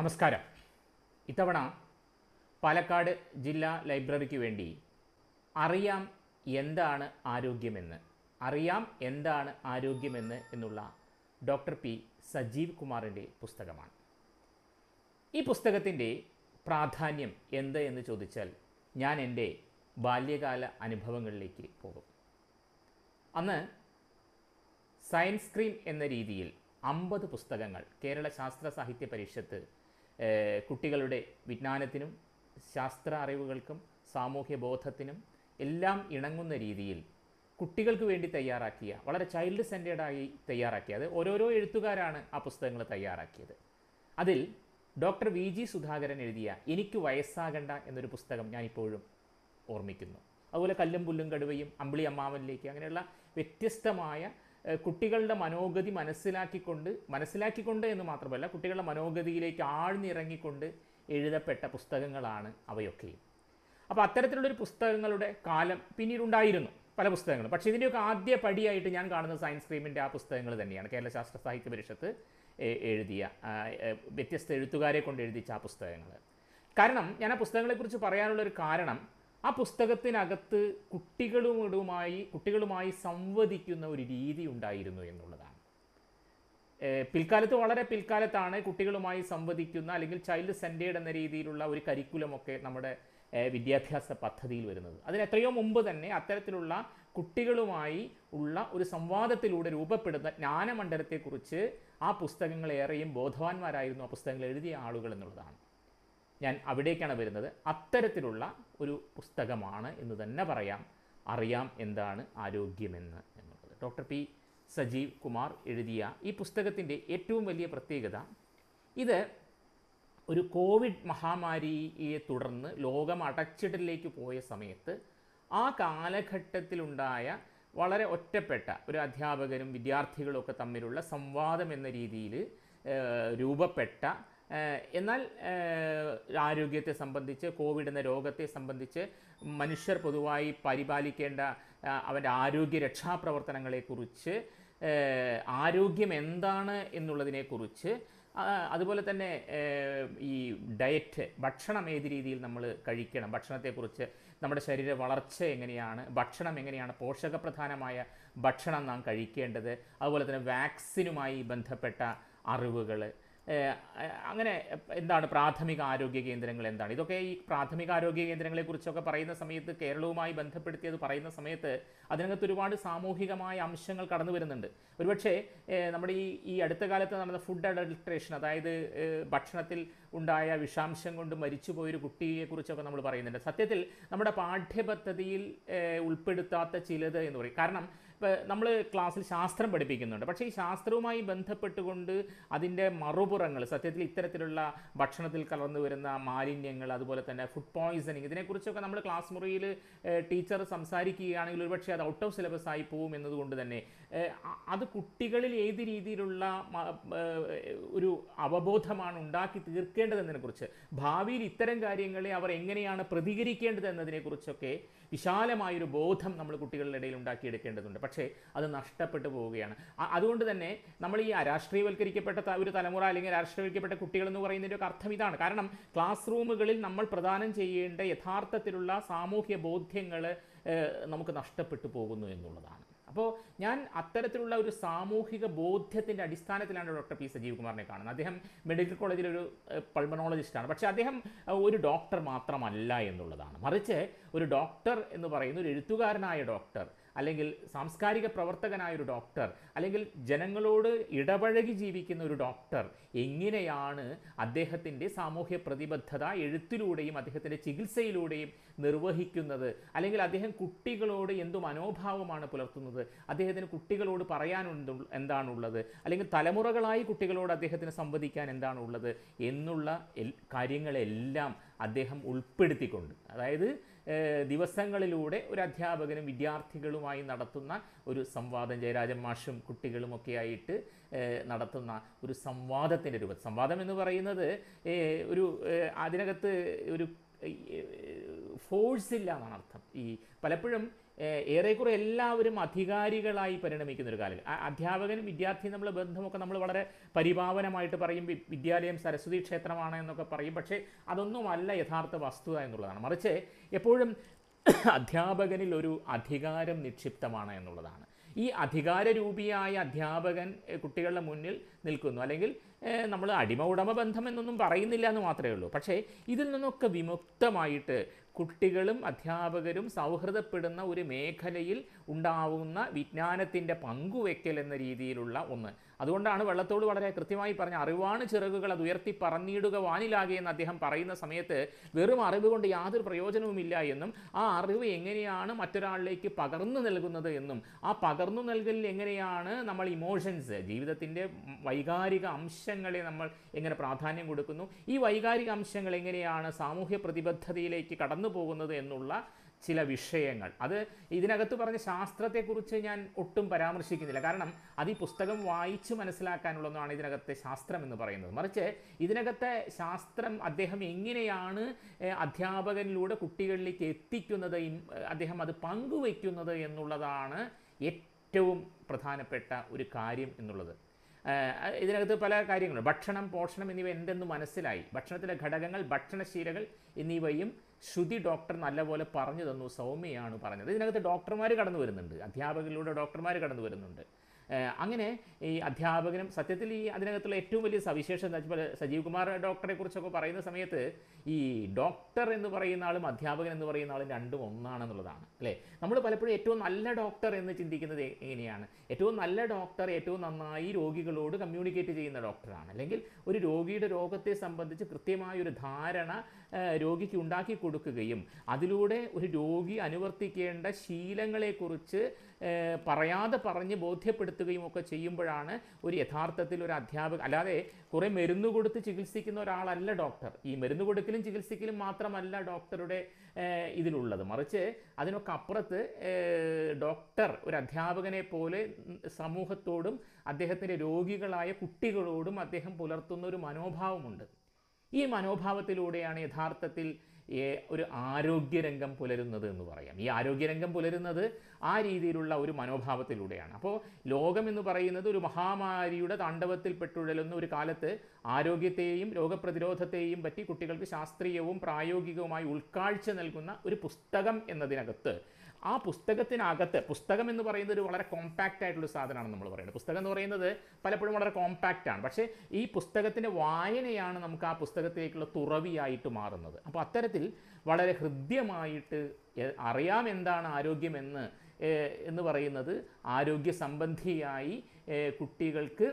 നമസ്കാരം ഇത്തവണ പാലക്കാട് ജില്ലാ ലൈബ്രറിക്ക് വേണ്ടി അറിയാം എന്താണ് ആരോഗ്യമെന്ന് അറിയാം എന്താണ് ആരോഗ്യമെന്ന് എന്നുള്ള ഡോക്ടർ പി സജീവ് കുമാറിൻ്റെ പുസ്തകമാണ് ഈ പുസ്തകത്തിൻ്റെ പ്രാധാന്യം എന്ത് എന്ന് ചോദിച്ചാൽ ഞാൻ എൻ്റെ ബാല്യകാല അനുഭവങ്ങളിലേക്ക് പോകും അന്ന് സയൻസ് സ്ക്രീൻ എന്ന രീതിയിൽ അമ്പത് പുസ്തകങ്ങൾ കേരള ശാസ്ത്ര സാഹിത്യ പരിഷത്ത് ഏഹ്, കുട്ടികളുടെ വിജ്ഞാനത്തിനും ശാസ്ത്ര അറിവുകൾക്കും സാമൂഹ്യ ബോധത്തിനും എല്ലാം ഇണങ്ങുന്ന രീതിയിൽ കുട്ടികൾക്ക് വേണ്ടി തയ്യാറാക്കിയ വളരെ ചൈൽഡ് സെൻറ്റേഡായി തയ്യാറാക്കിയ അത് ഓരോരോ എഴുത്തുകാരാണ് ആ പുസ്തകങ്ങൾ തയ്യാറാക്കിയത് അതിൽ ഡോക്ടർ വി ജി സുധാകരൻ എഴുതിയ എനിക്ക് വയസ്സാകണ്ട എന്നൊരു പുസ്തകം ഞാനിപ്പോഴും ഓർമ്മിക്കുന്നു അതുപോലെ കല്ലും പുല്ലും കടുവയും അമ്പിളി അമ്മാവനിലേക്ക് അങ്ങനെയുള്ള വ്യത്യസ്തമായ ഏഹ്, കുട്ടികളുടെ മനോഗതി മനസ്സിലാക്കിക്കൊണ്ട് മനസ്സിലാക്കിക്കൊണ്ട് എന്ന് മാത്രമല്ല കുട്ടികളുടെ മനോഗതിയിലേക്ക് ആഴ്ന്നിറങ്ങിക്കൊണ്ട് എഴുതപ്പെട്ട പുസ്തകങ്ങളാണ് അവയൊക്കെയും അപ്പോൾ അത്തരത്തിലുള്ളൊരു പുസ്തകങ്ങളുടെ കാലം പിന്നീടുണ്ടായിരുന്നു പല പുസ്തകങ്ങളും പക്ഷേ ഇതിൻ്റെയൊക്കെ ആദ്യ പടിയായിട്ട് ഞാൻ കാണുന്നത് സയൻസ് സ്ട്രീമിൻ്റെ ആ പുസ്തകങ്ങൾ തന്നെയാണ് കേരള ശാസ്ത്ര സാഹിത്യ പരിഷത്ത് എ- എഴുതിയ ആ, എ, വ്യത്യസ്ത എഴുത്തുകാരെ കൊണ്ട് എഴുതിച്ച ആ പുസ്തകങ്ങൾ കാരണം ഞാൻ ആ പുസ്തകങ്ങളെക്കുറിച്ച് പറയാനുള്ള ഒരു കാരണം ആ പുസ്തകത്തിനകത്ത് കുട്ടികളുമായി കുട്ടികളുമായി സംവദിക്കുന്ന ഒരു രീതി ഉണ്ടായിരുന്നു എന്നുള്ളതാണ് ഏഹ് പിൽക്കാലത്ത് വളരെ പിൽക്കാലത്താണ് കുട്ടികളുമായി സംവദിക്കുന്ന അല്ലെങ്കിൽ ചൈൽഡ് സെൻറ്റേഡ് എന്ന രീതിയിലുള്ള ഒരു കരിക്കുലമൊക്കെ നമ്മുടെ ഏഹ് വിദ്യാഭ്യാസ പദ്ധതിയിൽ വരുന്നത് അതിന് എത്രയോ മുമ്പ് തന്നെ അത്തരത്തിലുള്ള കുട്ടികളുമായി ഉള്ള ഒരു സംവാദത്തിലൂടെ രൂപപ്പെടുന്ന ജ്ഞാനമണ്ഡലത്തെക്കുറിച്ച് ആ പുസ്തകങ്ങൾ ഏറെയും ബോധവാന്മാരായിരുന്നു ആ പുസ്തകങ്ങൾ എഴുതിയ ആളുകൾ എന്നുള്ളതാണ് ഞാൻ അവിടേക്കാണ് വരുന്നത് അത്തരത്തിലുള്ള ഒരു പുസ്തകമാണ് എന്ന് തന്നെ പറയാം അറിയാം എന്താണ് ആരോഗ്യമെന്ന് എന്നുള്ളത് ഡോക്ടർ പി സജീവ് കുമാർ എഴുതിയ ഈ പുസ്തകത്തിൻ്റെ ഏറ്റവും വലിയ പ്രത്യേകത ഇത് ഒരു കോവിഡ് മഹാമാരിയെ തുടർന്ന് ലോകം അടച്ചിടലിലേക്ക് പോയ സമയത്ത് ആ കാലഘട്ടത്തിലുണ്ടായ വളരെ ഒറ്റപ്പെട്ട ഒരു അധ്യാപകരും വിദ്യാർത്ഥികളും ഒക്കെ തമ്മിലുള്ള സംവാദം എന്ന രീതിയിൽ രൂപപ്പെട്ട ഏഹ് എന്നാൽ ഏഹ് ആരോഗ്യത്തെ സംബന്ധിച്ച് കോവിഡ് എന്ന രോഗത്തെ സംബന്ധിച്ച് മനുഷ്യർ പൊതുവായി പരിപാലിക്കേണ്ട ആ, അവൻ്റെ ആരോഗ്യ രക്ഷാപ്രവർത്തനങ്ങളെക്കുറിച്ച് ഏഹ് ആരോഗ്യം എന്താണ് എന്നുള്ളതിനെക്കുറിച്ച് ആ, അതുപോലെ തന്നെ ഏഹ് ഈ ഡയറ്റ് ഭക്ഷണം ഏത് രീതിയിൽ നമ്മൾ കഴിക്കണം ഭക്ഷണത്തെക്കുറിച്ച് നമ്മുടെ ശരീര വളർച്ച എങ്ങനെയാണ് ഭക്ഷണം എങ്ങനെയാണ് പോഷകപ്രധാനമായ ഭക്ഷണം നാം കഴിക്കേണ്ടത് അതുപോലെ തന്നെ വാക്സിനുമായി ബന്ധപ്പെട്ട അറിവുകൾ ഏഹ് അങ്ങനെ എന്താണ് പ്രാഥമിക ആരോഗ്യ കേന്ദ്രങ്ങൾ എന്താണ് ഇതൊക്കെ ഈ പ്രാഥമിക ആരോഗ്യ കേന്ദ്രങ്ങളെക്കുറിച്ചൊക്കെ പറയുന്ന സമയത്ത് കേരളവുമായി ബന്ധപ്പെടുത്തി അത് പറയുന്ന സമയത്ത് അതിനകത്ത് ഒരുപാട് സാമൂഹികമായ അംശങ്ങൾ കടന്നു വരുന്നുണ്ട് ഒരുപക്ഷെ ഏഹ് നമ്മുടെ ഈ ഈ അടുത്ത കാലത്ത് നടന്ന ഫുഡ് അഡൾട്രേഷൻ അതായത് ഏഹ് ഭക്ഷണത്തിൽ ഉണ്ടായ വിഷാംശം കൊണ്ട് മരിച്ചുപോയൊരു കുട്ടിയെക്കുറിച്ചൊക്കെ നമ്മൾ പറയുന്നുണ്ട് സത്യത്തിൽ നമ്മുടെ പാഠ്യപദ്ധതിയിൽ ഏഹ് ഉൾപ്പെടുത്താത്ത ചിലത് എന്ന് പറയും കാരണം ഇപ്പോൾ നമ്മൾ ക്ലാസ്സിൽ ശാസ്ത്രം പഠിപ്പിക്കുന്നുണ്ട് പക്ഷേ ഈ ശാസ്ത്രവുമായി ബന്ധപ്പെട്ടുകൊണ്ട് അതിൻ്റെ മറുപുറങ്ങൾ സത്യത്തിൽ ഇത്തരത്തിലുള്ള ഭക്ഷണത്തിൽ കലർന്നു വരുന്ന മാലിന്യങ്ങൾ അതുപോലെ തന്നെ ഫുഡ് പോയിസണിങ് ഇതിനെക്കുറിച്ചൊക്കെ നമ്മൾ ക്ലാസ് മുറിയിൽ ടീച്ചർ സംസാരിക്കുകയാണെങ്കിൽ ഒരുപക്ഷെ അത് ഔട്ട് ഓഫ് സിലബസ് ആയി പോകും എന്നതുകൊണ്ട് തന്നെ ഏഹ് അ- അത് കുട്ടികളിൽ ഏത് രീതിയിലുള്ള മ- ഏഹ് ഒരു അവബോധമാണ് ഉണ്ടാക്കി തീർക്കേണ്ടതെന്നതിനെക്കുറിച്ച് ഭാവിയിൽ ഇത്തരം കാര്യങ്ങളെ അവർ എങ്ങനെയാണ് പ്രതികരിക്കേണ്ടത് എന്നതിനെക്കുറിച്ചൊക്കെ വിശാലമായൊരു ബോധം നമ്മൾ കുട്ടികളുടെ ഇടയിൽ ഉണ്ടാക്കിയെടുക്കേണ്ടതുണ്ട് പക്ഷേ അത് നഷ്ടപ്പെട്ടു പോവുകയാണ് അ- അതുകൊണ്ട് തന്നെ നമ്മൾ ഈ രാഷ്ട്രീയവൽക്കരിക്കപ്പെട്ട ത- ഒരു തലമുറ അല്ലെങ്കിൽ രാഷ്ട്രീയവൽക്കപ്പെട്ട കുട്ടികൾ എന്ന് പറയുന്നതിൻ്റെ ഒക്കെ അർത്ഥം ഇതാണ് കാരണം ക്ലാസ് റൂമുകളിൽ നമ്മൾ പ്രദാനം ചെയ്യേണ്ട യഥാർത്ഥത്തിലുള്ള സാമൂഹ്യ ബോധ്യങ്ങൾ നമുക്ക് നഷ്ടപ്പെട്ടു പോകുന്നു എന്നുള്ളതാണ് അപ്പോൾ ഞാൻ അത്തരത്തിലുള്ള ഒരു സാമൂഹിക ബോധ്യത്തിൻ്റെ അടിസ്ഥാനത്തിലാണ് ഡോക്ടർ പി സജീവ് കുമാറിനെ കാണുന്നത് അദ്ദേഹം മെഡിക്കൽ കോളേജിലൊരു പൾമണോളജിസ്റ്റാണ് പക്ഷേ അദ്ദേഹം ഏഹ്, ഒരു ഡോക്ടർ മാത്രമല്ല എന്നുള്ളതാണ് മറിച്ച് ഒരു ഡോക്ടർ എന്ന് പറയുന്ന ഒരു എഴുത്തുകാരനായ ഡോക്ടർ അല്ലെങ്കിൽ സാംസ്കാരിക പ്രവർത്തകനായ ഒരു ഡോക്ടർ അല്ലെങ്കിൽ ജനങ്ങളോട് ഇടപഴകി ജീവിക്കുന്ന ഒരു ഡോക്ടർ എങ്ങനെയാണ് അദ്ദേഹത്തിൻ്റെ സാമൂഹ്യ പ്രതിബദ്ധത എഴുത്തിലൂടെയും അദ്ദേഹത്തിൻ്റെ ചികിത്സയിലൂടെയും നിർവഹിക്കുന്നത് അല്ലെങ്കിൽ അദ്ദേഹം കുട്ടികളോട് എന്തു മനോഭാവമാണ് പുലർത്തുന്നത് അദ്ദേഹത്തിന് കുട്ടികളോട് പറയാനുണ്ട് എന്താണുള്ളത് അല്ലെങ്കിൽ തലമുറകളായി കുട്ടികളോട് അദ്ദേഹത്തിന് സംവദിക്കാൻ എന്താണുള്ളത് എന്നുള്ള എൽ- കാര്യങ്ങളെല്ലാം അദ്ദേഹം ഉൾപ്പെടുത്തിക്കൊണ്ട് അതായത് ഏഹ്, ദിവസങ്ങളിലൂടെ ഒരു അധ്യാപകനും വിദ്യാർത്ഥികളുമായി നടത്തുന്ന ഒരു സംവാദം ജയരാജൻ മാഷും കുട്ടികളുമൊക്കെ ആയിട്ട് ഏഹ്, നടത്തുന്ന ഒരു സംവാദത്തിൻ്റെ രൂപം സംവാദം എന്ന് പറയുന്നത് ഏഹ്, ഒരു ഏഹ്, അതിനകത്ത് ഒരു ഫോഴ്സ് ഇല്ല എന്നാണ് അർത്ഥം ഈ പലപ്പോഴും ഏഹ്, ഏറെക്കുറെ എല്ലാവരും അധികാരികളായി പരിണമിക്കുന്ന ഒരു കാലം ആ അധ്യാപകനും വിദ്യാർത്ഥിയും തമ്മിലുള്ള ബന്ധമൊക്കെ നമ്മൾ വളരെ പരിപാവനമായിട്ട് പറയും വി- വിദ്യാലയം സരസ്വതി ക്ഷേത്രമാണ് എന്നൊക്കെ പറയും പക്ഷേ അതൊന്നുമല്ല യഥാർത്ഥ വസ്തുത എന്നുള്ളതാണ് മറിച്ച് എപ്പോഴും അധ്യാപകനിൽ ഒരു അധികാരം നിക്ഷിപ്തമാണ് എന്നുള്ളതാണ് ഈ അധികാരരൂപിയായ അധ്യാപകൻ എഹ്, കുട്ടികളുടെ മുന്നിൽ നിൽക്കുന്നു അല്ലെങ്കിൽ നമ്മൾ അടിമ ഉടമ ബന്ധം എന്നൊന്നും പറയുന്നില്ല എന്ന് മാത്രമേ ഉള്ളൂ പക്ഷേ ഇതിൽ നിന്നൊക്കെ വിമുക്തമായിട്ട് കുട്ടികളും അധ്യാപകരും സൗഹൃദപ്പെടുന്ന ഒരു മേഖലയിൽ ഉണ്ടാവുന്ന വിജ്ഞാനത്തിൻ്റെ പങ്കുവെക്കൽ എന്ന രീതിയിലുള്ള ഒന്ന് അതുകൊണ്ടാണ് വെള്ളത്തോട് വളരെ കൃത്യമായി പറഞ്ഞ അറിവാണ് ചിറകുകൾ അത് ഉയർത്തി പറന്നിടുക വാനിലാകെ എന്ന് അദ്ദേഹം പറയുന്ന സമയത്ത് വെറും അറിവ് കൊണ്ട് യാതൊരു പ്രയോജനവുമില്ല എന്നും ആ അറിവ് എങ്ങനെയാണ് മറ്റൊരാളിലേക്ക് പകർന്നു നൽകുന്നത് എന്നും ആ പകർന്നു നൽകലിൽ എങ്ങനെയാണ് നമ്മൾ ഇമോഷൻസ് ജീവിതത്തിൻ്റെ വൈകാരിക അംശങ്ങളെ നമ്മൾ എങ്ങനെ പ്രാധാന്യം കൊടുക്കുന്നു ഈ വൈകാരിക അംശങ്ങൾ എങ്ങനെയാണ് സാമൂഹ്യ പ്രതിബദ്ധതയിലേക്ക് കടന്നു പോകുന്നത് എന്നുള്ള ചില വിഷയങ്ങൾ അത് ഇതിനകത്ത് പറഞ്ഞ ശാസ്ത്രത്തെക്കുറിച്ച് ഞാൻ ഒട്ടും പരാമർശിക്കുന്നില്ല കാരണം അത് ഈ പുസ്തകം വായിച്ച് മനസ്സിലാക്കാനുള്ളതാണ് ഇതിനകത്തെ ശാസ്ത്രം എന്ന് പറയുന്നത് മറിച്ച് ഇതിനകത്തെ ശാസ്ത്രം അദ്ദേഹം എങ്ങനെയാണ് ഏഹ്, അധ്യാപകനിലൂടെ കുട്ടികളിലേക്ക് എത്തിക്കുന്നത് ഇം- അദ്ദേഹം അത് പങ്കുവയ്ക്കുന്നത് എന്നുള്ളതാണ് ഏറ്റവും പ്രധാനപ്പെട്ട ഒരു കാര്യം എന്നുള്ളത് ഏഹ് ഇതിനകത്ത് പല കാര്യങ്ങളുണ്ട് ഭക്ഷണം പോഷണം എന്നിവ എന്തെന്ന് മനസ്സിലായി ഭക്ഷണത്തിലെ ഘടകങ്ങൾ ഭക്ഷണശീലകൾ എന്നിവയും ശ്രുതി ഡോക്ടർ നല്ലപോലെ പറഞ്ഞു തന്നു സൗമ്യയാണ് പറഞ്ഞത് ഇതിനകത്ത് ഡോക്ടർമാർ കടന്നു വരുന്നുണ്ട് അധ്യാപകരിലൂടെ ഡോക്ടർമാർ കടന്നു വരുന്നുണ്ട് ഏഹ് അങ്ങനെ ഈ അധ്യാപകനും സത്യത്തിൽ ഈ അതിനകത്തുള്ള ഏറ്റവും വലിയ സവിശേഷത എന്താ വെച്ചാൽ സജീവ് കുമാർ ഡോക്ടറെ കുറിച്ചൊക്കെ പറയുന്ന സമയത്ത് ഈ ഡോക്ടർ എന്ന് പറയുന്ന ആളും അധ്യാപകൻ എന്ന് പറയുന്ന ആളും രണ്ടും ഒന്നാണെന്നുള്ളതാണ് അല്ലേ നമ്മൾ പലപ്പോഴും ഏറ്റവും നല്ല ഡോക്ടർ എന്ന് ചിന്തിക്കുന്നത് എ- എങ്ങനെയാണ് ഏറ്റവും നല്ല ഡോക്ടർ ഏറ്റവും നന്നായി രോഗികളോട് കമ്മ്യൂണിക്കേറ്റ് ചെയ്യുന്ന ഡോക്ടറാണ് അല്ലെങ്കിൽ ഒരു രോഗിയുടെ രോഗത്തെ സംബന്ധിച്ച് കൃത്യമായ ഒരു ധാരണ ഏഹ്, രോഗിക്ക് ഉണ്ടാക്കി കൊടുക്കുകയും അതിലൂടെ ഒരു രോഗി അനുവർത്തിക്കേണ്ട ശീലങ്ങളെക്കുറിച്ച് ഏഹ്, പറയാതെ പറഞ്ഞ് ബോധ്യപ്പെടുത്തുകയും ഒക്കെ ചെയ്യുമ്പോഴാണ് ഒരു യഥാർത്ഥത്തിൽ ഒരു അധ്യാപക അല്ലാതെ കുറേ മരുന്ന് കൊടുത്ത് ചികിത്സിക്കുന്ന ഒരാളല്ല ഡോക്ടർ ഈ മരുന്ന് കൊടുക്കലും ചികിത്സിക്കലും മാത്രമല്ല ഡോക്ടറുടെ ഏഹ്, ഇതിലുള്ളത് മറിച്ച് അതിനൊക്കെ അപ്പുറത്ത് ഏഹ്, ഡോക്ടർ ഒരു അധ്യാപകനെ പോലെ സമൂഹത്തോടും അദ്ദേഹത്തിൻ്റെ രോഗികളായ കുട്ടികളോടും അദ്ദേഹം പുലർത്തുന്ന ഒരു മനോഭാവമുണ്ട് ഈ മനോഭാവത്തിലൂടെയാണ് യഥാർത്ഥത്തിൽ ഏ- ഒരു ആരോഗ്യരംഗം പുലരുന്നത് എന്ന് പറയാം ഈ ആരോഗ്യരംഗം പുലരുന്നത് ആ രീതിയിലുള്ള ഒരു മനോഭാവത്തിലൂടെയാണ് അപ്പോൾ ലോകം എന്ന് പറയുന്നത് ഒരു മഹാമാരിയുടെ താണ്ഡവത്തിൽ പെട്ടുഴലുന്ന ഒരു കാലത്ത് ആരോഗ്യത്തെയും രോഗപ്രതിരോധത്തെയും പറ്റി കുട്ടികൾക്ക് ശാസ്ത്രീയവും പ്രായോഗികവുമായി ഉൾക്കാഴ്ച നൽകുന്ന ഒരു പുസ്തകം എന്നതിനകത്ത് ആ പുസ്തകത്തിനകത്ത് പുസ്തകം എന്ന് പറയുന്നത് ഒരു വളരെ കോമ്പാക്റ്റ് ആയിട്ടുള്ള ഒരു സാധനമാണ് നമ്മൾ പറയുന്നത് പുസ്തകം എന്ന് പറയുന്നത് പലപ്പോഴും വളരെ കോമ്പാക്റ്റ് ആണ് പക്ഷേ ഈ പുസ്തകത്തിൻ്റെ വായനയാണ് നമുക്ക് ആ പുസ്തകത്തിലേക്കുള്ള തുറവിയായിട്ട് മാറുന്നത് അപ്പോൾ അത്തരത്തിൽ വളരെ ഹൃദ്യമായിട്ട് എ- അറിയാം എന്താണ് ആരോഗ്യമെന്ന് ഏഹ്, എന്ന് പറയുന്നത് ആരോഗ്യ സംബന്ധിയായി ഏഹ്, കുട്ടികൾക്ക്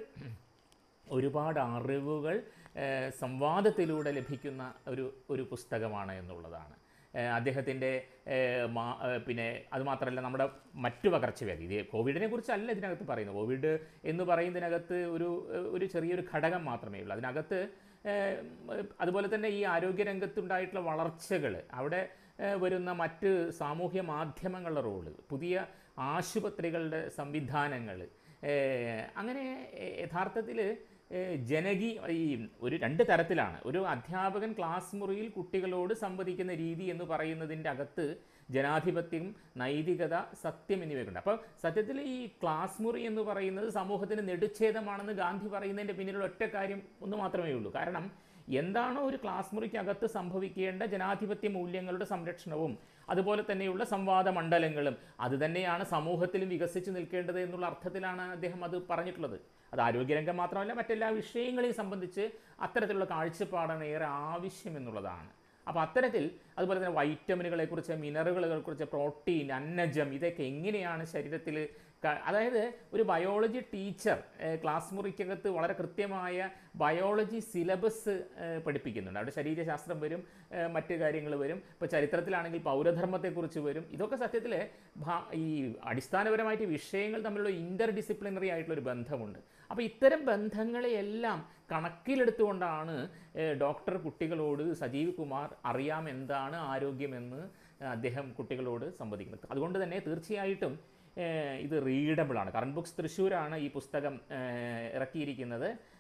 ഒരുപാട് അറിവുകൾ ഏഹ്, സംവാദത്തിലൂടെ ലഭിക്കുന്ന ഒരു ഒരു പുസ്തകമാണ് എന്നുള്ളതാണ് ഏഹ്, അദ്ദേഹത്തിൻ്റെ ഏഹ്, മാ ഏഹ്, പിന്നെ അതുമാത്രമല്ല നമ്മുടെ മറ്റു പകർച്ചവ്യാധി ഇത് കോവിഡിനെ കുറിച്ചല്ല ഇതിനകത്ത് പറയുന്നത് കോവിഡ് എന്ന് പറയുന്നതിനകത്ത് ഒരു ഏഹ്, ഒരു ചെറിയൊരു ഘടകം മാത്രമേ ഉള്ളൂ അതിനകത്ത് ഏഹ്, അതുപോലെ തന്നെ ഈ ആരോഗ്യരംഗത്തുണ്ടായിട്ടുള്ള വളർച്ചകൾ അവിടെ ഏഹ്, വരുന്ന മറ്റ് സാമൂഹ്യ മാധ്യമങ്ങളുടെ റോള് പുതിയ ആശുപത്രികളുടെ സംവിധാനങ്ങൾ അങ്ങനെ ഏഹ്, യഥാർത്ഥത്തിൽ ഏഹ്, ജനകീയ ഈ ഒരു രണ്ട് തരത്തിലാണ് ഒരു അധ്യാപകൻ ക്ലാസ് മുറിയിൽ കുട്ടികളോട് സംവദിക്കുന്ന രീതി എന്ന് പറയുന്നതിൻ്റെ അകത്ത് ജനാധിപത്യം നൈതികത സത്യം എന്നിവയൊക്കെയുണ്ട് അപ്പോൾ സത്യത്തിൽ ഈ ക്ലാസ് മുറി എന്ന് പറയുന്നത് സമൂഹത്തിന് നെടുച്ഛേദമാണെന്ന് ഗാന്ധി പറയുന്നതിൻ്റെ പിന്നിലുള്ള ഒറ്റ കാര്യം ഒന്ന് മാത്രമേ ഉള്ളൂ കാരണം എന്താണോ ഒരു ക്ലാസ് മുറിക്കകത്ത് സംഭവിക്കേണ്ട ജനാധിപത്യ മൂല്യങ്ങളുടെ സംരക്ഷണവും അതുപോലെ തന്നെയുള്ള സംവാദ മണ്ഡലങ്ങളും അത് തന്നെയാണ് സമൂഹത്തിലും വികസിച്ച് നിൽക്കേണ്ടത് എന്നുള്ള അർത്ഥത്തിലാണ് അദ്ദേഹം അത് പറഞ്ഞിട്ടുള്ളത് അത് ആരോഗ്യരംഗം മാത്രമല്ല മറ്റെല്ലാ വിഷയങ്ങളെയും സംബന്ധിച്ച് അത്തരത്തിലുള്ള കാഴ്ചപ്പാടാണ് ഏറെ ആവശ്യം എന്നുള്ളതാണ് അപ്പോൾ അത്തരത്തിൽ അതുപോലെ തന്നെ വൈറ്റമിനുകളെക്കുറിച്ച് മിനറലുകളെക്കുറിച്ച് പ്രോട്ടീൻ അന്നജം ഇതൊക്കെ എങ്ങനെയാണ് ശരീരത്തിൽ ക- അതായത് ഒരു ബയോളജി ടീച്ചർ ഏഹ്, ക്ലാസ് മുറിക്കകത്ത് വളരെ കൃത്യമായ ബയോളജി സിലബസ് ഏഹ്, പഠിപ്പിക്കുന്നുണ്ട് അവിടെ ശരീരശാസ്ത്രം വരും ഏഹ്, മറ്റ് കാര്യങ്ങൾ വരും ഇപ്പോൾ ചരിത്രത്തിലാണെങ്കിൽ പൗരധർമ്മത്തെക്കുറിച്ച് വരും ഇതൊക്കെ സത്യത്തിൽ ഈ അടിസ്ഥാനപരമായിട്ട് വിഷയങ്ങൾ തമ്മിലുള്ള ഇൻ്റർ ഡിസിപ്ലിനറി ആയിട്ടുള്ള ഒരു ബന്ധമുണ്ട് അപ്പോൾ ഇത്തരം ബന്ധങ്ങളെയെല്ലാം കണക്കിലെടുത്തുകൊണ്ടാണ് ഏഹ്, ഡോക്ടർ കുട്ടികളോട് സജീവ് കുമാർ അറിയാം എന്താണ് ആരോഗ്യമെന്ന് അദ്ദേഹം കുട്ടികളോട് സംവദിക്കുന്നത് അതുകൊണ്ട് തന്നെ തീർച്ചയായിട്ടും ഏഹ്, ഇത് റീഡബിളാണ് കറണ്ട് ബുക്സ് തൃശ്ശൂരാണ് ഈ പുസ്തകം ഏഹ്, ഇറക്കിയിരിക്കുന്നത്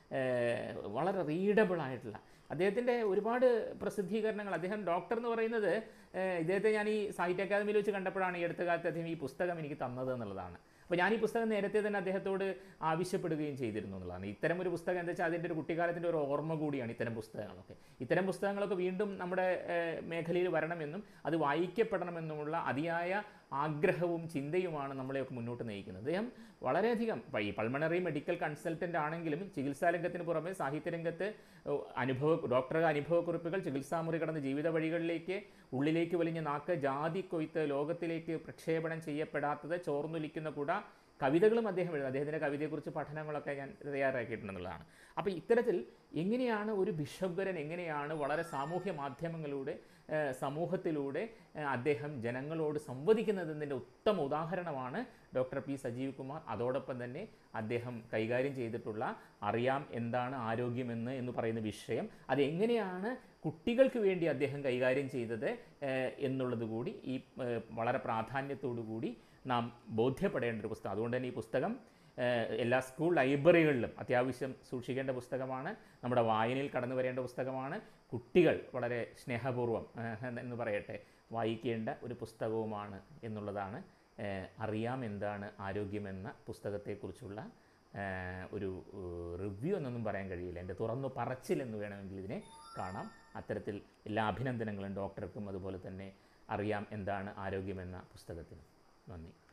ഏഹ്, വളരെ റീഡബിൾ ആയിട്ടുള്ള അദ്ദേഹത്തിൻ്റെ ഒരുപാട് പ്രസിദ്ധീകരണങ്ങൾ അദ്ദേഹം ഡോക്ടർ എന്ന് പറയുന്നത് ഏഹ്, ഇദ്ദേഹത്തെ ഞാൻ ഈ സാഹിത്യ അക്കാദമിയിൽ വെച്ച് കണ്ടപ്പോഴാണ് ഈ അടുത്ത കാലത്ത് അദ്ദേഹം ഈ പുസ്തകം എനിക്ക് തന്നത് എന്നുള്ളതാണ് അപ്പോൾ ഞാൻ ഈ പുസ്തകം നേരത്തെ തന്നെ അദ്ദേഹത്തോട് ആവശ്യപ്പെടുകയും ചെയ്തിരുന്നു എന്നുള്ളതാണ് ഇത്തരം ഒരു പുസ്തകം എന്താ വെച്ചാൽ അതിൻ്റെ ഒരു കുട്ടിക്കാലത്തിൻ്റെ ഒരു ഓർമ്മ കൂടിയാണ് ഇത്തരം പുസ്തകങ്ങളൊക്കെ ഇത്തരം പുസ്തകങ്ങളൊക്കെ വീണ്ടും നമ്മുടെ ഏഹ്, മേഖലയിൽ വരണമെന്നും അത് വായിക്കപ്പെടണമെന്നുമുള്ള അതിയായ ആഗ്രഹവും ചിന്തയുമാണ് നമ്മളെയൊക്കെ മുന്നോട്ട് നയിക്കുന്നത് അദ്ദേഹം വളരെയധികം ഇപ്പം ഈ പൾമണറി മെഡിക്കൽ കൺസൾട്ടൻ്റ് ആണെങ്കിലും ചികിത്സാ രംഗത്തിന് പുറമെ സാഹിത്യരംഗത്ത് ഏഹ്, അനുഭവ ഡോക്ടറുടെ അനുഭവക്കുറിപ്പുകൾ ചികിത്സാ മുറി കടന്ന് ജീവിത വഴികളിലേക്ക് ഉള്ളിലേക്ക് വലിഞ്ഞ നാക്ക് ജാതി കൊയ്ത്ത് ലോകത്തിലേക്ക് പ്രക്ഷേപണം ചെയ്യപ്പെടാത്തത് ചോർന്നൊലിക്കുന്ന കൂട കവിതകളും അദ്ദേഹം എഴുതും അദ്ദേഹത്തിൻ്റെ കവിതയെക്കുറിച്ച് പഠനങ്ങളൊക്കെ ഞാൻ തയ്യാറാക്കിയിട്ടുണ്ടെന്നുള്ളതാണ് അപ്പോൾ ഇത്തരത്തിൽ എങ്ങനെയാണ് ഒരു ബിഷബ്വരൻ എങ്ങനെയാണ് വളരെ സാമൂഹ്യ മാധ്യമങ്ങളിലൂടെ ഏഹ്, സമൂഹത്തിലൂടെ ഏഹ്, അദ്ദേഹം ജനങ്ങളോട് സംവദിക്കുന്നതിൻ്റെ ഉത്തമ ഉദാഹരണമാണ് ഡോക്ടർ പി സജീവ് കുമാർ അതോടൊപ്പം തന്നെ അദ്ദേഹം കൈകാര്യം ചെയ്തിട്ടുള്ള അറിയാം എന്താണ് ആരോഗ്യമെന്ന് എന്ന് പറയുന്ന വിഷയം അത് എങ്ങനെയാണ് കുട്ടികൾക്ക് വേണ്ടി അദ്ദേഹം കൈകാര്യം ചെയ്തത് ഏഹ്, എന്നുള്ളത് കൂടി ഈ ഏഹ്, വളരെ പ്രാധാന്യത്തോടു കൂടി നാം ബോധ്യപ്പെടേണ്ട ഒരു പുസ്തകം അതുകൊണ്ട് തന്നെ ഈ പുസ്തകം ഏഹ്, എല്ലാ സ്കൂൾ ലൈബ്രറികളിലും അത്യാവശ്യം സൂക്ഷിക്കേണ്ട പുസ്തകമാണ് നമ്മുടെ വായനയിൽ കടന്നു വരേണ്ട പുസ്തകമാണ് കുട്ടികൾ വളരെ സ്നേഹപൂർവ്വം ഏഹ്, എന്ന് പറയട്ടെ വായിക്കേണ്ട ഒരു പുസ്തകവുമാണ് എന്നുള്ളതാണ് ഏഹ്, അറിയാം എന്താണ് ആരോഗ്യമെന്ന പുസ്തകത്തെക്കുറിച്ചുള്ള ഏഹ്, ഒരു റിവ്യൂ എന്നൊന്നും പറയാൻ കഴിയില്ല എൻ്റെ തുറന്നു പറച്ചിൽ എന്ന് വേണമെങ്കിൽ ഇതിനെ കാണാം അത്തരത്തിൽ എല്ലാ അഭിനന്ദനങ്ങളും ഡോക്ടർക്കും അതുപോലെ തന്നെ അറിയാം എന്താണ് ആരോഗ്യമെന്ന പുസ്തകത്തിനും നന്ദി